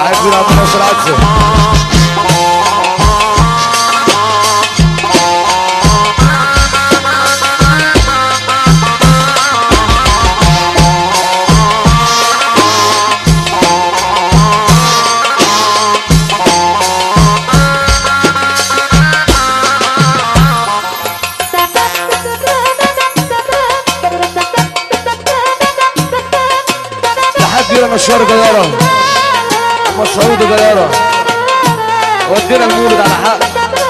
تحية كبيرة عبد الناصر عزة تحية كبيرة مشوار جيارة مسعود جيارة ودينا المولد على حق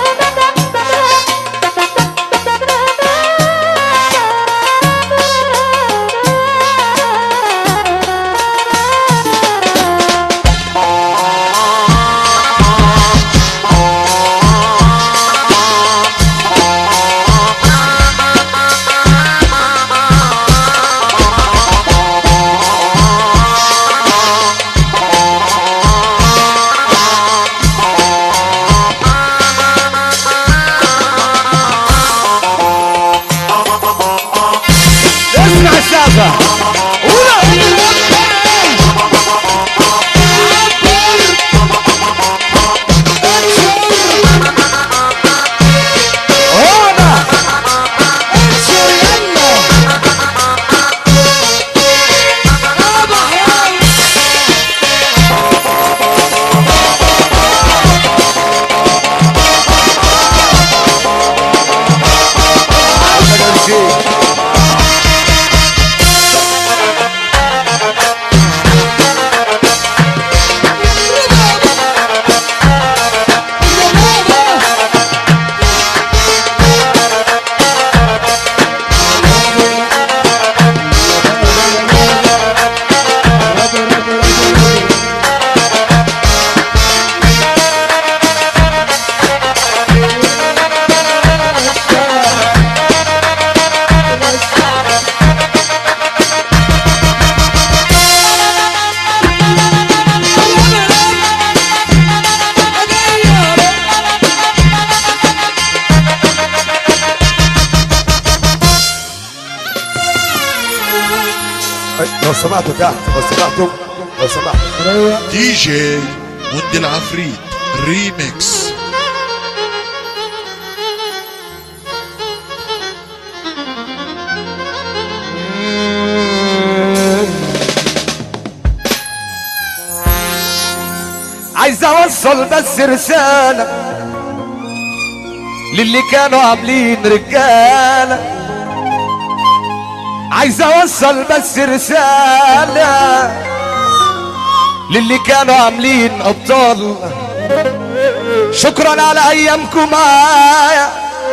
اسمع السقفة هنا لو سمحتوا تحت لو سمحتوا لو سمحتوا دي جي ود العفريت ريميكس عايز اوصل بس رسالة للي كانوا عاملين رجالة عايز اوصل بس رسالة للي كانوا عاملين ابطال شكرا على ايامكم معايا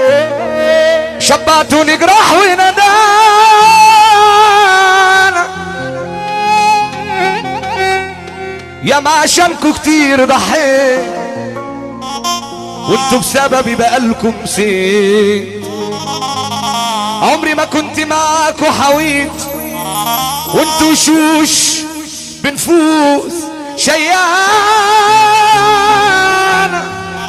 شبعتوني جراح وندانة يا ما عشانكوا كتير ضحيت وانتوا بسببي بقالكم سيت عمري ما كنت معاكوا حويت وانتوا شوش بنفوس شيانة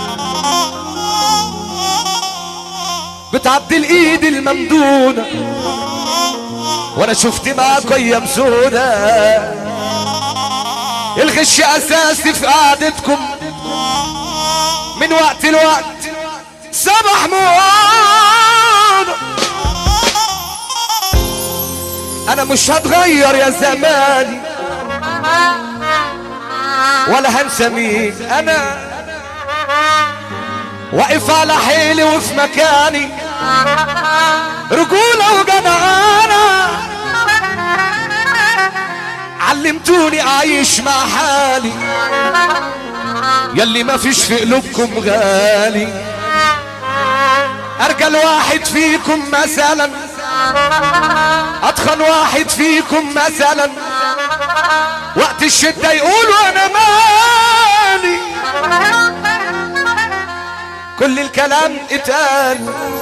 بتعدي الايد الممدودة وانا شفت معاكوا ايام سودا الغش اساسي في قعدتكم من وقت لوقت صباح موعد انا مش هتغير يا زماني ولا هنسى مين انا واقف على حيلي وفي مكاني رجولة وجدعانة علمتوني اعيش مع حالي يلي ما فيش في قلوبكم غالي ارجل واحد فيكم مثلا اتخن واحد فيكم مثلا وقت الشدة يقولوا انا مالي كل الكلام اتقال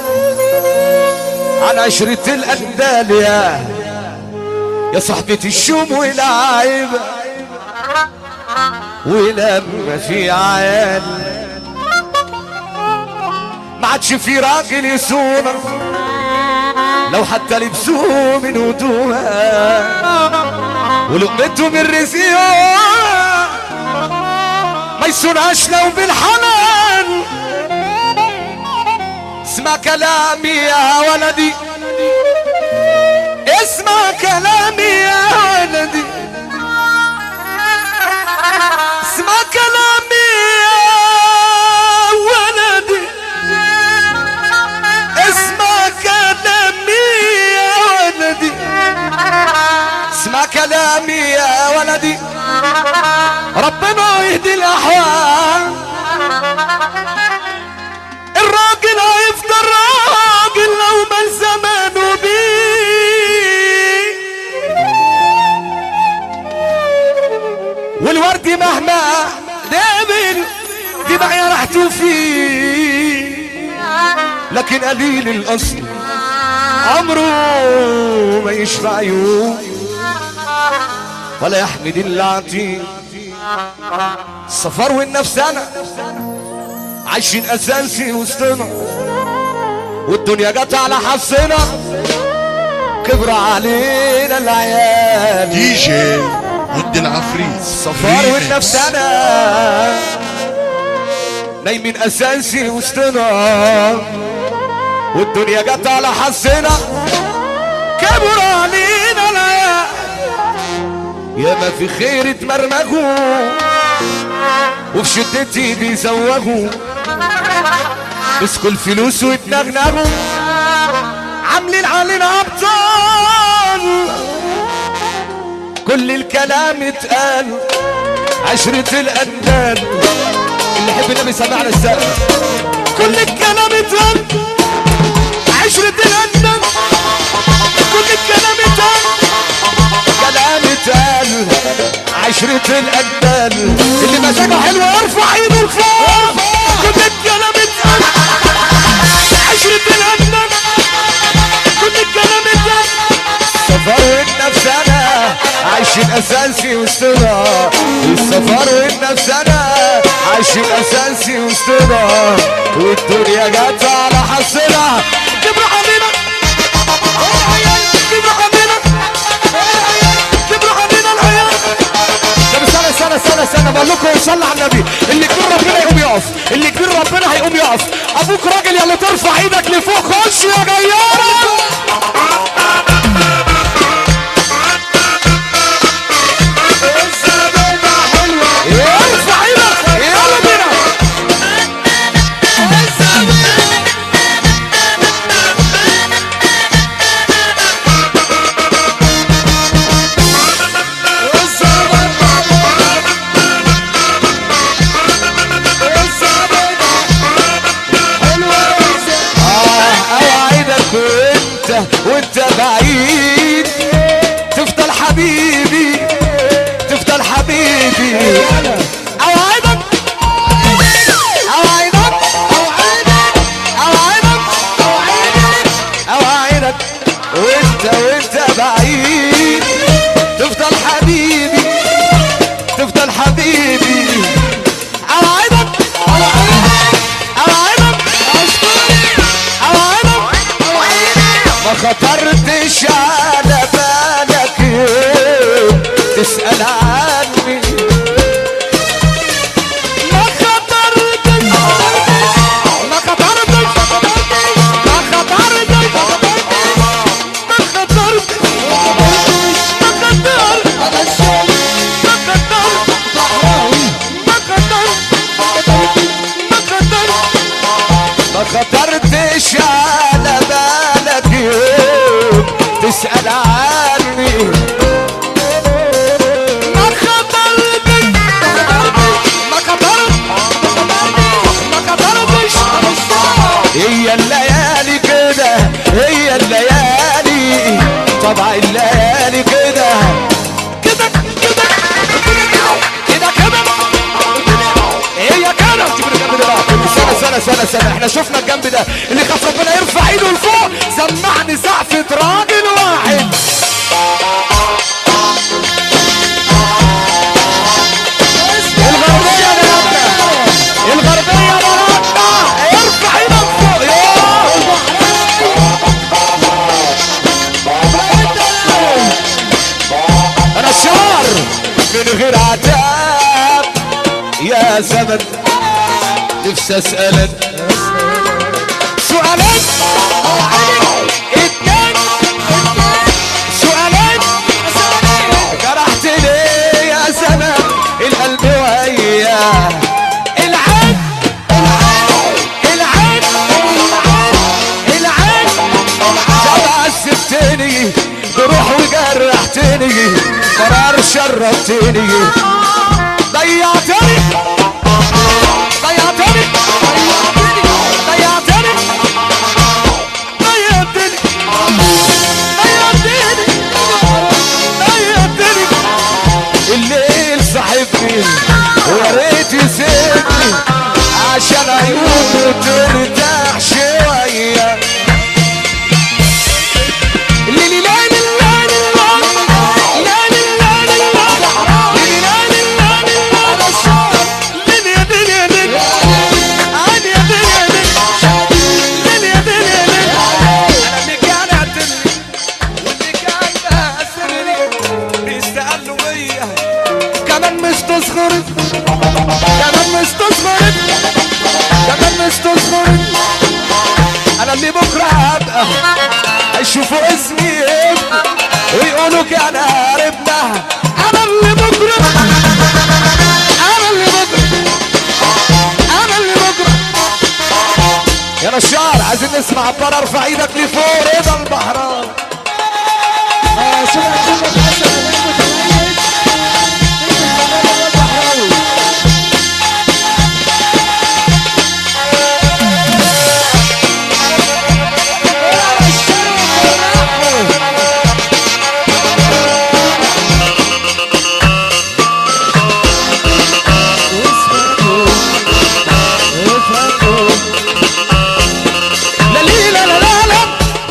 عن عشرة الاندال يا يا صاحبة الشوم والعيبة ولما في عيال ما عادش في راجل يصونك لو حتى لبسوه من هدومها ولقمته من رزقها يسوناش لو بالحنان اسمع كلامي يا ولدي اسمع كلامي يا ولدي اسمع كلامي يا ولدي اسمع كلامي يا ولدي اسمع كلامي يا ولدي ربنا يهدي الاحوال الراجل هيفضل راجل لو ما زمانه بيه والورد مهما دابل دمعي راحته فيه لكن قليل الاصل عمره ما يشفع يوم ولا يحمد اللي السفر والنفس انا عايشين اساسي وسطنا والدنيا جت على حظنا كبر علينا العيال دي جي ود العفريت السفر والنفس انا نايمين اساسي وسطنا والدنيا جت على حظنا كبر علينا العيال ياما في خير اتمرمجوا وفي شدتي بيزوجوا مسكوا الفلوس واتنغنغوا عاملين علينا ابطال كل الكلام اتقال عشرة الأندال اللي يحب النبي سمعنا السقف كل الكلام اتقال عشرة الأندال كل الكلام اتقال كلام اتقال عشرة الأندال اللي مزاجه حلو ارفع ايده لفوق كل الكلام اتقال عشرة الأندال كل الكلام اتقال السفر والنفس انا عايشين اساسي وسطنا السفر والنفس انا عايشين اساسي وسطنا والدنيا جت على حظنا كبر علينا كبر علينا كبر علينا العيال طب استنى استنى استنى استنى بقول لكم صلى على النبي اللي كبير ربنا يقوم يقف اللي كبير ربنا هيقوم يقف ابوك راجل يا اللي ترفع ايدك لفوق خش يا جياره ارفع ايدك يلا بينا آه، اوعدك وانت وانت بعيد تفضل حبيبي تفضل حبيبي اوعدك اوعدك اوعدك اوعدك وانت وانت بعيد تفضل حبيبي تفضل حبيبي اوعدك اوعدك اوعدك ما خطرتش على بالك يوم تسأل عني ما خطرتش ما خطرتش ما خطرتش ما خطرتش ما خطرتش ما ما خطرتش على بالك يوم تسأل عني ما خطرتش ما خطرتش ما خطرتش هي الليالي كده هي الليالي طبع الليالي كده كده كده كده كده هي كده سنة سنة سنة سنة احنا شفنا الجنب ده اللي خاف ربنا يرفع ايده لفوق سمعني سقفة راجل واحد الغربية يا بناتنا الغربية يا بناتنا ارفع ايدك فوق انا الشعر من غير عتاب يا يا زمن نفسي اسألك سؤالين اتنين سؤالين جرحتني يا زمن القلب وياه العين العين العين طبعا سبتني بروح وجرحتني قرار شربتني ضيعتني ضيعتني ضيعتني ضيعتني ضيعتني ضيعتني الليل صاحبني ويا ريت يسيبني عشان عيونه ترتاح شويه الليل لا لا لا لا لا لا لا كمان مستصغرت كمان مستصغرت كمان مستصغرت انا اللي بكره هبقى هيشوفوا اسمي يبقى ويقولوا كان قريبنا انا اللي بكره انا اللي بكره انا اللي بكره يا نشار عايزين نسمع عبارة ارفع ايدك لفوق رضا البحران سمع كلمة حسن أمام متميز كلمة الزمان والبحراوي لا لي لا لا لا لا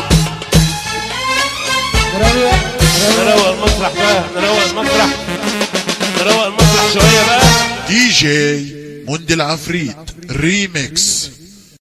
نروق المسرح بقى نروق المسرح نروق المسرح شويه بقى دي جي موندي العفريت ريميكس